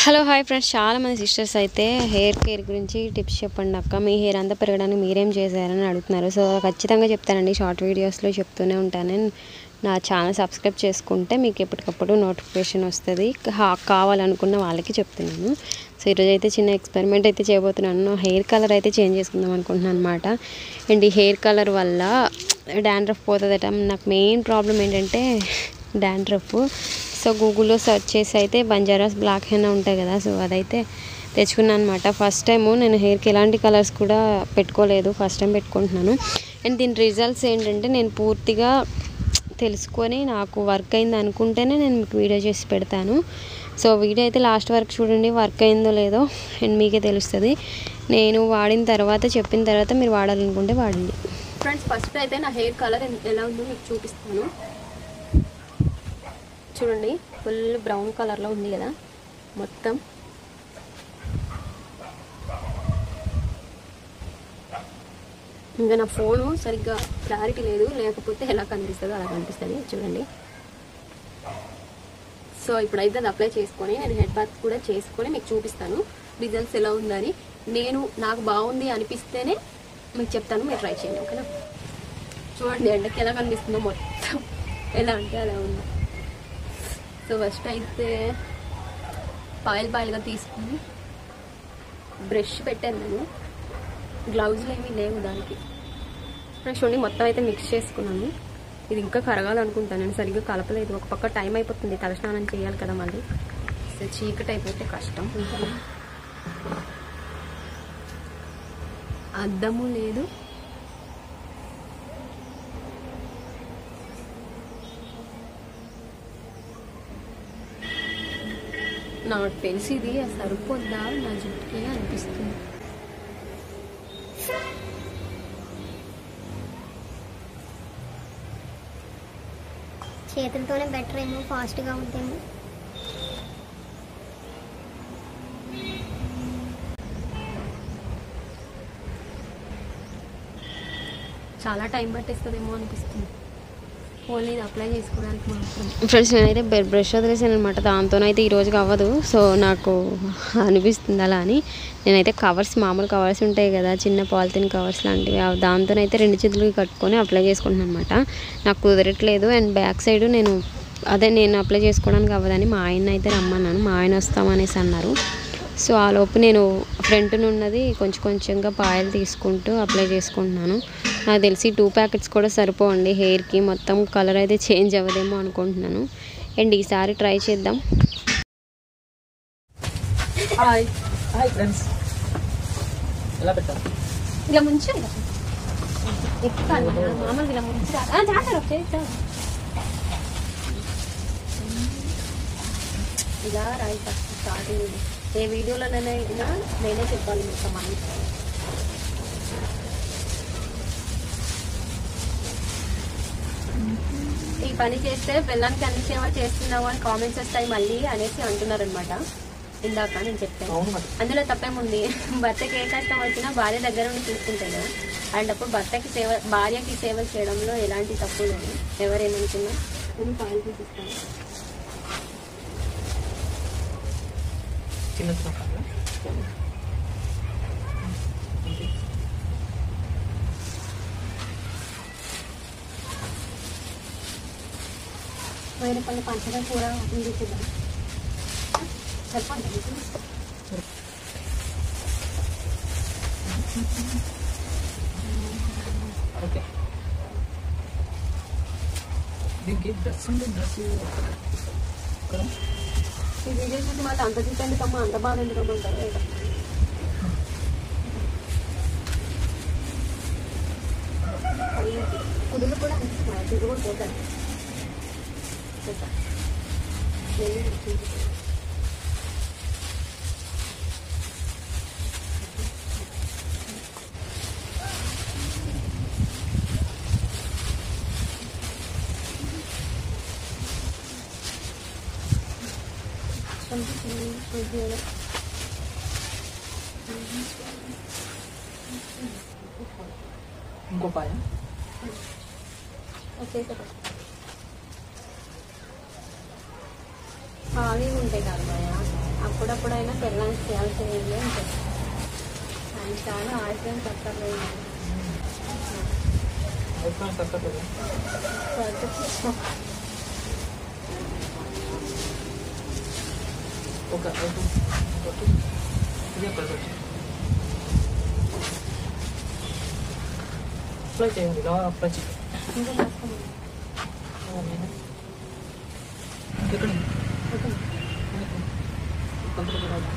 Hello hi friends చాలా మంది sisters అయితే హెయిర్ కేర్ గురించి టిప్స్ చెప్పండి అక్క మీ హెయిర్ అంతా పెరగడానికి మీరేం చేశారని అడుగుతున్నారు సో ఖచ్చితంగా చెప్తానండి షార్ట్ వీడియోస్లో చెప్తూనే ఉంటాను నా ఛానల్ సబ్స్క్రైబ్ చేసుకుంటే మీకు ఎప్పటికప్పుడు నోటిఫికేషన్ వస్తుంది కా- కావాలనుకున్న వాళ్ళకి చెప్తున్నాను సో ఈరోజు అయితే చిన్న ఎక్స్పెరిమెంట్ అయితే చేయబోతున్నాను హెయిర్ కలర్ అయితే చేంజ్ చేసుకుందాం అనుకుంటున్నాను అనమాట అండ్ ఈ హెయిర్ కలర్ వల్ల డాండ్రఫ్ పోతుందట నాకు మెయిన్ ప్రాబ్లం ఏంటంటే డాండ్రఫ్ సో గూగుల్లో సెర్చ్ చేసి అయితే బంజారాస్ బ్లాక్ హెన్నా ఉంటాయి కదా సో అదైతే తెచ్చుకున్నాను అనమాట ఫస్ట్ టైం నేను హెయిర్కి ఎలాంటి కలర్స్ కూడా పెట్టుకోలేదు ఫస్ట్ టైం పెట్టుకుంటున్నాను అండ్ దీని రిజల్ట్స్ ఏంటంటే నేను పూర్తిగా తెలుసుకొని నాకు వర్క్ అయింది అనుకుంటేనే నేను మీకు వీడియో చేసి పెడతాను సో వీడియో అయితే లాస్ట్ వరకు చూడండి వర్క్ అయిందో లేదో అండ్ మీకే తెలుస్తుంది నేను వాడిన తర్వాత చెప్పిన తర్వాత మీరు వాడాలనుకుంటే వాడండి ఫ్రెండ్స్ ఫస్ట్ అయితే నా హెయిర్ కలర్ ఎలా ఉందో మీకు చూపిస్తాను చూడండి ఫుల్ బ్రౌన్ కలర్లో ఉంది కదా మొత్తం ఇంకా నా ఫోను సరిగ్గా క్లారిటీ లేదు లేకపోతే ఎలా కనిపిస్తుందో అలా కనిపిస్తుంది చూడండి సో ఇప్పుడైతే అది అప్లై చేసుకొని నేను హెడ్ బాత్ కూడా చేసుకొని మీకు చూపిస్తాను రిజల్ట్స్ ఎలా ఉందని నేను నాకు బాగుంది అనిపిస్తేనే మీకు చెప్తాను మీరు ట్రై చేయండి ఓకేనా చూడండి ఎండకి ఎలా కనిపిస్తుందో మొత్తం ఎలా అంటే అలా ఉంది సో ఫస్ట్ అయితే పాయిల్ పాయిల్గా తీసుకుని బ్రష్ పెట్టాను నేను గ్లౌజులు ఏమీ లేవు దానికి ఫ్రెష్ ఉండి మొత్తం అయితే మిక్స్ చేసుకున్నాను ఇది ఇంకా కరగాలనుకుంటాను నేను సరిగ్గా కలపలేదు ఒక పక్క టైం అయిపోతుంది తలస్నానం చేయాలి కదా మళ్ళీ సో చీకటి అయిపోతే కష్టం అద్దము లేదు నాకు తెలిసి ఇది సరిపోద్దా నా జుట్టుకి అనిపిస్తుంది చేతులతోనే బెటర్ ఏమో ఫాస్ట్గా ఉంటేమో చాలా టైం పట్టేస్తుందేమో అనిపిస్తుంది ఓన్లీ ఇది అప్లై చేసుకోవడానికి మాత్రం ఫ్రెండ్స్ నేనైతే బ్రష్ వదిలేసాను అనమాట దాంతోనైతే ఈ రోజుకి అవ్వదు సో నాకు అనిపిస్తుంది అలా అని నేనైతే కవర్స్ మామూలు కవర్స్ ఉంటాయి కదా చిన్న పాలిథిన్ కవర్స్ లాంటివి అవి దాంతోనైతే రెండు చేతులకి కట్టుకొని అప్లై చేసుకుంటున్నాను అనమాట నాకు కుదరట్లేదు అండ్ బ్యాక్ సైడ్ నేను అదే నేను అప్లై చేసుకోవడానికి అవ్వదని మా ఆయన అయితే రమ్మన్నాను మా ఆయన వస్తామనేసి అన్నారు సో ఆ లోపు నేను ఫ్రంట్ ఉన్నది కొంచెం కొంచెంగా పాయలు తీసుకుంటూ అప్లై చేసుకుంటున్నాను నాకు తెలిసి టూ ప్యాకెట్స్ కూడా సరిపోవండి హెయిర్కి మొత్తం కలర్ అయితే చేంజ్ అవ్వదేమో అనుకుంటున్నాను అండ్ ఈసారి ట్రై చేద్దాం హాయ్ హాయ్ ఫ్రెండ్స్ ఎలా పెట్టారు ఇలా ముంచే ఎక్కుతాను మామూలుగా ఇలా ముంచి రా- ఆ, చేస్తారు చేస్తారు ఇలా రాయి ఫస్ట్ స్టార్టింగ్ ఏ వీడియోలోనైనా నేనే చెప్పాలి మొత్తం అన్ని ఈ పని చేస్తే పిల్లలకి అన్ని సేవ చేస్తున్నావు అని కామెంట్స్ వస్తాయి మళ్ళీ అనేసి అంటున్నారు అనమాట ఇందాక నేను చెప్పాను అవును మరి అందులో తప్పేముంది భర్తకి ఏ కష్టం వచ్చినా భార్య దగ్గర నుండి చూసుకుంటాయి కదా అలాంటప్పుడు భర్తకి సేవ భార్యకి సేవలు చేయడంలో ఎలాంటి తప్పు లేదు ఎవరేమనుకున్నా నేను పాలు తీసిస్తాను చిన్న చాపాలా? వేరే పళ్ళు పంచదార కూర ఉంది చూద్దాం సరిపోతుంది ఓకే దీనికి డ్రెస్ ఉంది డ్రెస్ కదా ఈ వీడియో చూసి మళ్ళీ అంత చూసి ఎందుకమ్మా అంత బాగా ఎందుకమ్మా అంటారు ఏదో. కుదురు కూడా అనిపిస్తున్నాయి కుదురు కూడా పోతాయి చూద్దాం. నేను చూపిస్తాను. కనిపిస్తుంది. కొద్దిగా. ఇంకో పాయ వచ్చేసారు ఖాళీగా ఉంటాయి కదా భయ అప్పుడప్పుడైనా పెళ్ళానికి చేయాల్సింది అని చెప్పి ఆయన చాలా ఆడిపోయిన తప్పలేదు అయిపోయిన తగ్గట్లేదు ఒక ఒక- ఒకటి ఇది అక్కడ పెట్టు. అప్లై చేయండి ఇలా అప్లై చేయండి ఇంకా రాసుకోండి. ఎక్కడ కొంత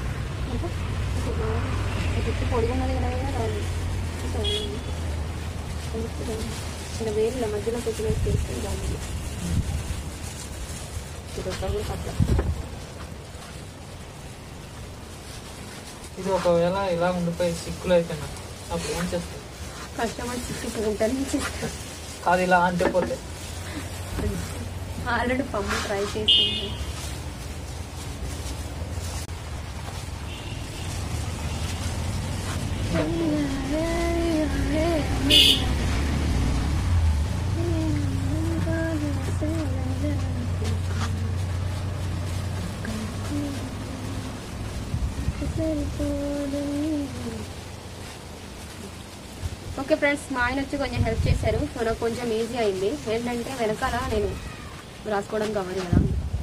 జుట్టు పొడిగా ఉన్నది కదా రాదు చిన్న వేరుల మధ్యలో కొంచెం వేసి చేస్తే బాగుంది ఇది ఒకటి కూడా పట్ల ఇది ఒకవేళ ఇలా ఉండిపోయి సిక్కులు అయిపోయినా అప్పుడు ఏం చేస్తుంది కస్టమర్ చిక్కిపోతుంటాను చేస్తాను కాదు ఇలా అంటే పోతే ఆల్రెడీ పమ్ము ట్రై చేసింది ఓకే ఫ్రెండ్స్ మా ఆయన వచ్చి కొంచెం హెల్ప్ చేశారు సో నాకు కొంచెం ఈజీ అయింది ఏంటంటే వెనకాల నేను రాసుకోవడం కావాలి కదా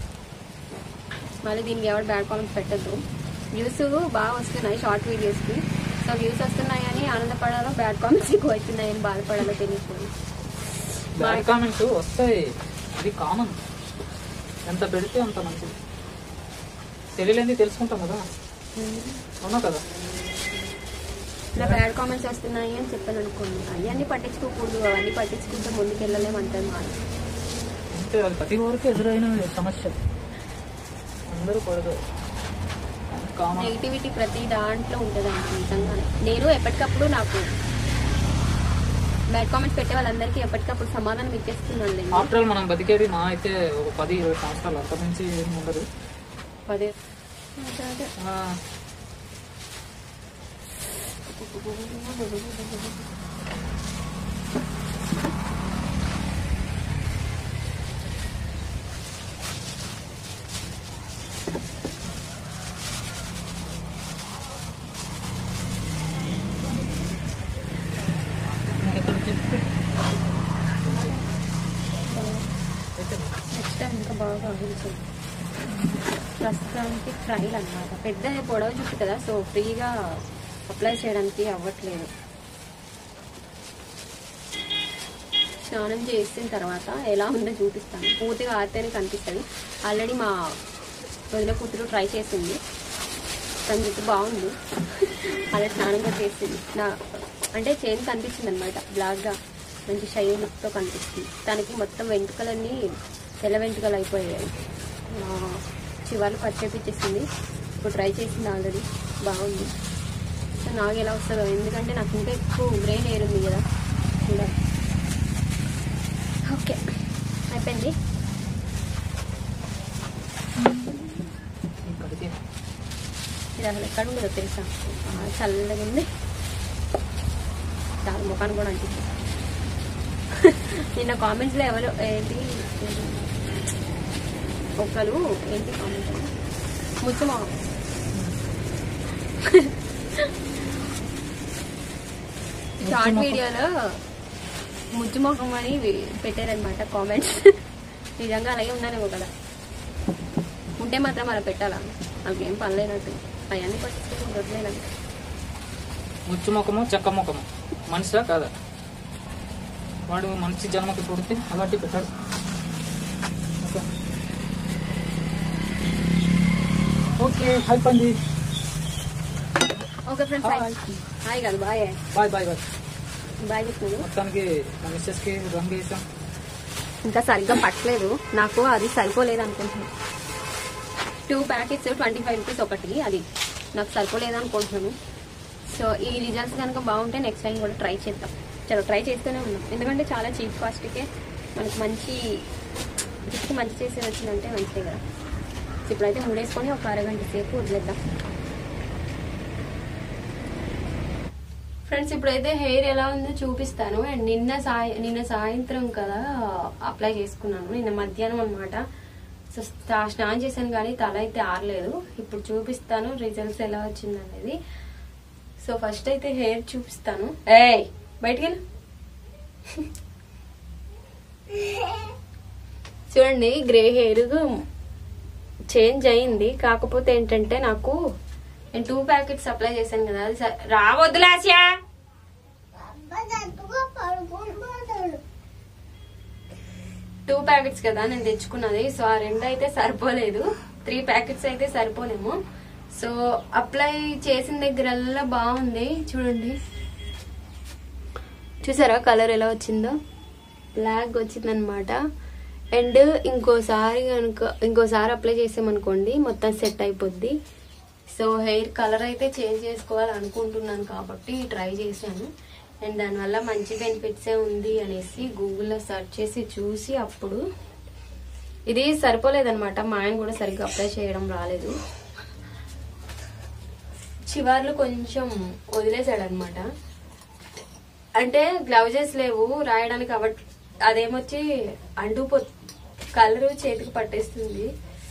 మళ్ళీ దీనికి ఎవరు బ్యాడ్ కామెంట్స్ పెట్టద్దు వ్యూస్ బాగా వస్తున్నాయి షార్ట్ వీడియోస్కి సో వ్యూస్ వస్తున్నాయని ఆనందపడాలో బ్యాడ్ కామెంట్స్ ఎక్కువ అవుతున్నాయని బాధపడాలో తెలియకపోయింది బ్యాడ్ కామెంట్స్ వస్తాయి ఇది కామన్ ఎంత పెడితే అంత మంచిది తెలియలేంది తెలుసుకుంటాం కదా అవునా కదా ఇలా బ్యాడ్ కామెంట్స్ వస్తున్నాయి అని చెప్పాను అనుకోండి అవన్నీ పట్టించుకోకూడదు అవన్నీ పట్టించుకుంటే ముందుకు వెళ్ళలేమంటారు మాట అంటే అది ప్రతి ఒక్కరికి ఎదురైన సమస్య అందరూ పడదు కామన్ నెగిటివిటీ ప్రతి దాంట్లో ఉంటుందండి నిజంగానే నేను ఎప్పటికప్పుడు నాకు బ్యాడ్ కామెంట్స్ పెట్టే వాళ్ళందరికీ ఎప్పటికప్పుడు సమాధానం ఇచ్చేస్తున్నాను నేను ఆఫ్టర్ ఆల్ మనం బతికేది మా అయితే ఒక పది ఇరవై సంవత్సరాలు అంత నుంచి ఏమి ఉండదు అదే అదే, అదే. ఆ, ఇంకెక్కడ చెప్పు. అయితే నెక్స్ట్ టైం ఇంకా బాగా ఆలోచించు ప్రస్తుతానికి ట్రైల్ అన్నమాట పెద్ద పొడవ జుట్టు కదా సో ఫ్రీగా అప్లై చేయడానికి అవ్వట్లేదు స్నానం చేసిన తర్వాత ఎలా ఉందో చూపిస్తాను పూర్తిగా ఆరితేనే కనిపిస్తుంది ఆల్రెడీ మా వదిన కూతురు ట్రై చేసింది తన జుట్టు బాగుంది అలా స్నానం కూడా చేసింది నా అంటే చేంజ్ కనిపిస్తుంది అనమాట బ్లాక్గా మంచి షైన్ లుక్తో కనిపిస్తుంది తనకి మొత్తం వెంట్రుకలన్నీ తెల్ల వెంట్రుకలు అయిపోయాయి ఆ, చివర్లు పచ్చేపించేసింది ఇప్పుడు ట్రై చేసింది ఆల్రెడీ బాగుంది సో నాకు ఎలా వస్తుందో ఎందుకంటే నాకు ఇంకా ఎక్కువ బ్రెయిన్ ఎయిర్ ఉంది కదా చూడాలి ఓకే అయిపోయింది ఇక్కడికి ఇది అసలు ఎక్కడ ఉండదో తెలుసా ఆ, చల్లగా ఉంది చాలా ముఖాన్ని కూడా అనిపించింది నిన్న కామెంట్స్లో ఎవరు ఏంటి ఏంటి? ఒకరు ఏంటి కామెంట్ ముచ్చమా షార్ట్ ముచ్చు వీడియోలో ముచ్చు ముఖం అని వి- పెట్టారనమాట కామెంట్స్ నిజంగా అలాగే ఉన్నానేమో కదా ఉంటే మాత్రం అలా పెట్టాలా నాకేం పనిలేనట్టు అవన్నీ పట్టించుకుని వదిలేనండి ముచ్చు ముఖము చెక్క ముఖము మనిషిరా కాదా వాడు మనిషి జన్మకి పుడితే అలాంటి పెట్టాడు ఓకే. ఓకే అయిపోయింది ఓకే ఫ్రెండ్స్ హాయ్ హాయ్ కాదు bye bye bye bye bye చెప్తున్నాను మొత్తానికి మా మిస్సెస్కి రంగు వేసాం ఇంకా సరిగ్గా పట్టలేదు నాకు అది సరిపోలేదు అనుకుంటున్నాను two packets twenty five rupees ఒకటి అది నాకు సరిపోలేదు అనుకుంటున్నాను సో ఈ రిజల్ట్స్ కనుక బాగుంటే నెక్స్ట్ టైం కూడా ట్రై చేద్దాం చలో ట్రై చేస్తూనే ఉన్నాం ఎందుకంటే చాలా చీప్ కాస్ట్కే మనకి మంచి జుట్టుకి మంచి చేసేది వచ్చిందంటే మంచిదే కదా సో ఇప్పుడైతే మూడేసుకొని ఒక అరగంట సేపు వదిలేద్దాం ఫ్రెండ్స్ ఇప్పుడైతే హెయిర్ ఎలా ఉందో చూపిస్తాను అండ్ నిన్న సాయ నిన్న సాయంత్రం కదా అప్లై చేసుకున్నాను నిన్న మధ్యాహ్నం అనమాట సో స్నా- స్నానం చేశాను కానీ తల అయితే ఆరలేదు ఇప్పుడు చూపిస్తాను రిజల్ట్స్ ఎలా వచ్చింది అనేది సో ఫస్ట్ అయితే హెయిర్ చూపిస్తాను ఏయ్ బయటికి వెళ్ళు. చూడండి గ్రే హెయిర్ చేంజ్ అయింది కాకపోతే ఏంటంటే నాకు నేను టూ ప్యాకెట్స్ అప్లై చేశాను కదా అది స- రావద్దు లాస్యా టూ ప్యాకెట్స్ కదా నేను తెచ్చుకున్నది సో ఆ రెండు అయితే సరిపోలేదు త్రీ ప్యాకెట్స్ అయితే సరిపోలేము సో అప్లై చేసిన దగ్గరల్లా బాగుంది చూడండి చూసారా కలర్ ఎలా వచ్చిందో బ్లాక్ వచ్చిందనమాట అండ్ ఇంకోసారి కనుక ఇంకోసారి అప్లై చేసామనుకోండి మొత్తం సెట్ అయిపోద్ది సో హెయిర్ కలర్ అయితే చేంజ్ చేసుకోవాలి అనుకుంటున్నాను కాబట్టి ట్రై చేశాను అండ్ దానివల్ల మంచి బెనిఫిట్సే ఉంది అనేసి గూగుల్లో సెర్చ్ చేసి చూసి అప్పుడు ఇది సరిపోలేదన్నమాట మా ఆయన కూడా సరిగ్గా అప్లై చేయడం రాలేదు చివర్లు కొంచెం వదిలేశాడు అనమాట అంటే గ్లౌజెస్ లేవు రాయడానికి అవ అదేమొచ్చి అంటుపో కలర్ చేతికి పట్టేస్తుంది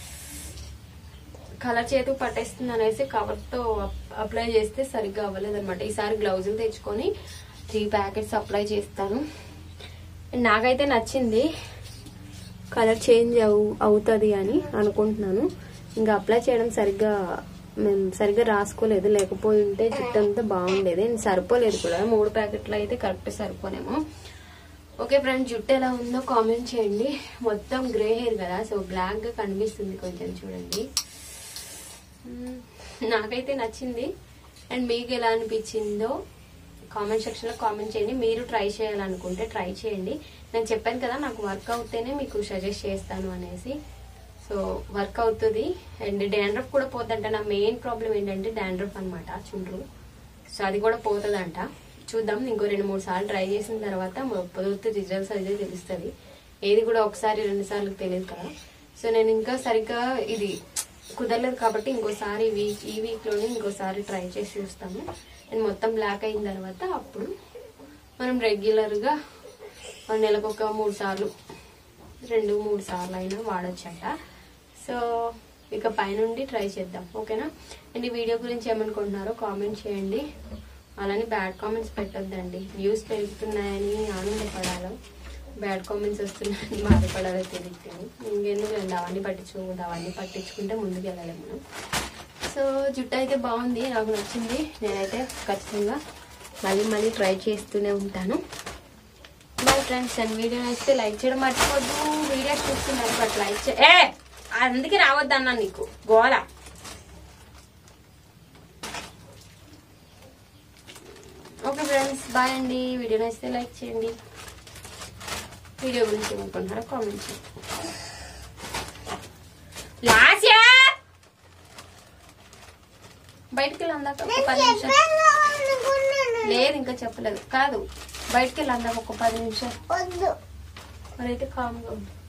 కలర్ చేతికి పట్టేస్తుంది అనేసి కవర్తో అప్లై చేస్తే సరిగ్గా అవ్వలేదు అనమాట ఈసారి గ్లౌజులు తెచ్చుకొని త్రీ ప్యాకెట్స్ అప్లై చేస్తాను నాకైతే నచ్చింది కలర్ చేంజ్ అవు అవుతుంది అని అనుకుంటున్నాను ఇంకా అప్లై చేయడం సరిగ్గా మేము సరిగ్గా రాసుకోలేదు లేకపోయి ఉంటే జుట్టు అంతా బాగుండేది అండ్ సరిపోలేదు కూడా మూడు ప్యాకెట్లు అయితే కరెక్ట్ సరిపోనేమో ఓకే ఫ్రెండ్స్ జుట్టు ఎలా ఉందో కామెంట్ చేయండి మొత్తం గ్రే హెయిర్ కదా సో బ్లాక్ గా కనిపిస్తుంది కొంచెం చూడండి మ్మ్. నాకైతే నచ్చింది అండ్ మీకు ఎలా అనిపించిందో కామెంట్ సెక్షన్ లో కామెంట్ చేయండి మీరు ట్రై చేయాలనుకుంటే ట్రై చేయండి నేను చెప్పాను కదా నాకు వర్క్ అవుతేనే మీకు సజెస్ట్ చేస్తాను అనేసి సో వర్క్ అవుతుంది అండ్ డాండ్రఫ్ కూడా పోతుందంట నా మెయిన్ ప్రాబ్లం ఏంటంటే డాండ్రఫ్ అన్నమాట చుండ్రు సో అది కూడా పోతుందంట చూద్దాం ఇంకో రెండు మూడు సార్లు ట్రై చేసిన తర్వాత పొద్దుతే రిజల్ట్స్ అయితే తెలుస్తుంది ఏది కూడా ఒకసారి రెండు సార్లు తెలియదు కదా సో నేను ఇంకా సరిగ్గా ఇది కుదరలేదు కాబట్టి ఇంకోసారి ఈ వీక్ ఈ వీక్ లోనే ఇంకోసారి ట్రై చేసి చూస్తాము అండ్ మొత్తం బ్లాక్ అయిన తర్వాత అప్పుడు మనం రెగ్యులర్ గా నెలకు ఒక మూడు సార్లు రెండు మూడు సార్లు అయినా వాడొచ్చట సో ఇక పైనుండి ట్రై చేద్దాం ఓకేనా అండ్ ఈ వీడియో గురించి ఏమనుకుంటున్నారో కామెంట్ చేయండి అలానే బ్యాడ్ కామెంట్స్ పెట్టొద్దండి వ్యూస్ పెరుగుతున్నాయని ఆనందపడాలో బ్యాడ్ కామెంట్స్ వస్తున్నాయని బాధపడాలో తెలియదు ఇంకెందుకు లేదు అవన్నీ పట్టించుకోకూడదు అవన్నీ పట్టించుకుంటే ముందుకు వెళ్ళాలి మనం సో జుట్టు అయితే బాగుంది నాకు నచ్చింది నేనైతే ఖచ్చితంగా మళ్ళీ మళ్ళీ ట్రై చేస్తూనే ఉంటాను బాయ్ ఫ్రెండ్స్ అండ్ వీడియో నచ్చితే లైక్ చేయడం మర్చిపోద్దు వీడియోస్ చూస్తున్నారు బట్ లైక్ చే ఏ అందుకే రావద్దన్నా నీకు గోల ఓకే ఫ్రెండ్స్ బాయ్ అండి వీడియో నచ్చితే లైక్ చేయండి వీడియో గురించి ఏమనుకుంటున్నారో కామెంట్ చేయండి లాస్యా బయటికి వెళ్ళి అందాక ఒక పది నిమిషాలు లేదు ఇంకా చెప్పలేదు కాదు బయటికి వెళ్ళి అందాక ఒక పది నిమిషాలు వద్దు మరైతే కామ్గా ఉంది